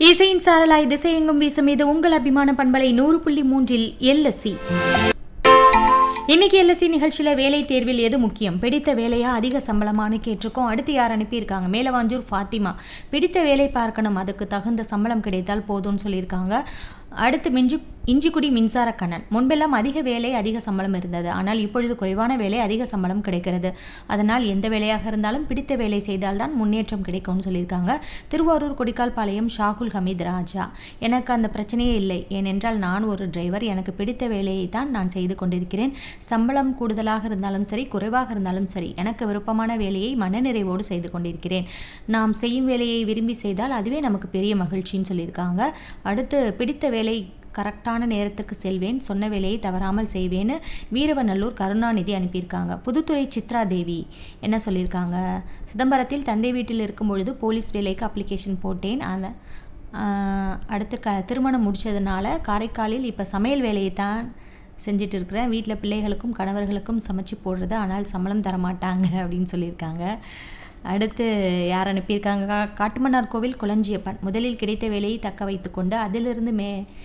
இசையின் சாரலாய் திசையெங்கும் வீசும் இது உங்கள் அபிமான பண்பலை நூறு புள்ளி மூன்றில் எல்எஸ்சி இன்னைக்கு எல்எஸ்சி நிகழ்ச்சியில் வேலை தேர்வில் எது முக்கியம் பிடித்த வேலையா அதிக சம்பளமானு கேட்டிருக்கோம் அடுத்து யார் அனுப்பியிருக்காங்க மேலவாஞ்சூர் ஃபாத்திமா பிடித்த வேலை பார்க்கணும் அதுக்கு தகுந்த சம்பளம் கிடைத்தால் போதும்னு சொல்லியிருக்காங்க அடுத்து மிஞ்சி இஞ்சிக்குடி மின்சார கண்ணன் முன்பெல்லாம் அதிக வேலை அதிக சம்பளம் இருந்தது ஆனால் இப்பொழுது குறைவான வேலை அதிக சம்பளம் கிடைக்கிறது அதனால் எந்த வேலையாக இருந்தாலும் பிடித்த வேலை செய்தால்தான் முன்னேற்றம் கிடைக்கும்னு சொல்லியிருக்காங்க திருவாரூர் கொடிக்கால்பாளையம் ஷாகுல் ஹமீத் ராஜா எனக்கு அந்த பிரச்சனையே இல்லை ஏனென்றால் நான் ஒரு டிரைவர் எனக்கு பிடித்த வேலையை தான் நான் செய்து கொண்டிருக்கிறேன் சம்பளம் கூடுதலாக இருந்தாலும் சரி குறைவாக இருந்தாலும் சரி எனக்கு விருப்பமான வேலையை மனநிறைவோடு செய்து கொண்டிருக்கிறேன் நாம் செய்யும் வேலையை விரும்பி செய்தால் அதுவே நமக்கு பெரிய மகிழ்ச்சின்னு சொல்லியிருக்காங்க அடுத்து பிடித்த வேலை கரெக்டான நேரத்துக்கு செல்வேன் சொன்ன வேலையை தவறாமல் செய்வேன்னு வீரவநல்லூர் கருணாநிதி அனுப்பியிருக்காங்க புதுத்துறை சித்ரா தேவி என்ன சொல்லியிருக்காங்க சிதம்பரத்தில் தந்தை வீட்டில் இருக்கும் பொழுது போலீஸ் வேலைக்கு அப்ளிகேஷன் போட்டேன் அந்த ஆஹ், அடுத்து க திருமணம் முடிச்சதுனால காரைக்காலில் இப்போ சமையல் வேலையை தான் செஞ்சுட்டு இருக்கிறேன் வீட்டில் பிள்ளைகளுக்கும் கணவர்களுக்கும் சமைச்சு போடுறது ஆனால் சம்பளம் தர மாட்டாங்க அப்படின்னு சொல்லியிருக்காங்க அடுத்து யார் அனுப்பியிருக்காங்க கா- காட்டுமன்னார் கோவில் குளஞ்சியப்பன் முதலில் கிடைத்த வேலையை தக்க வைத்துக்கொண்டு அதிலிருந்து மே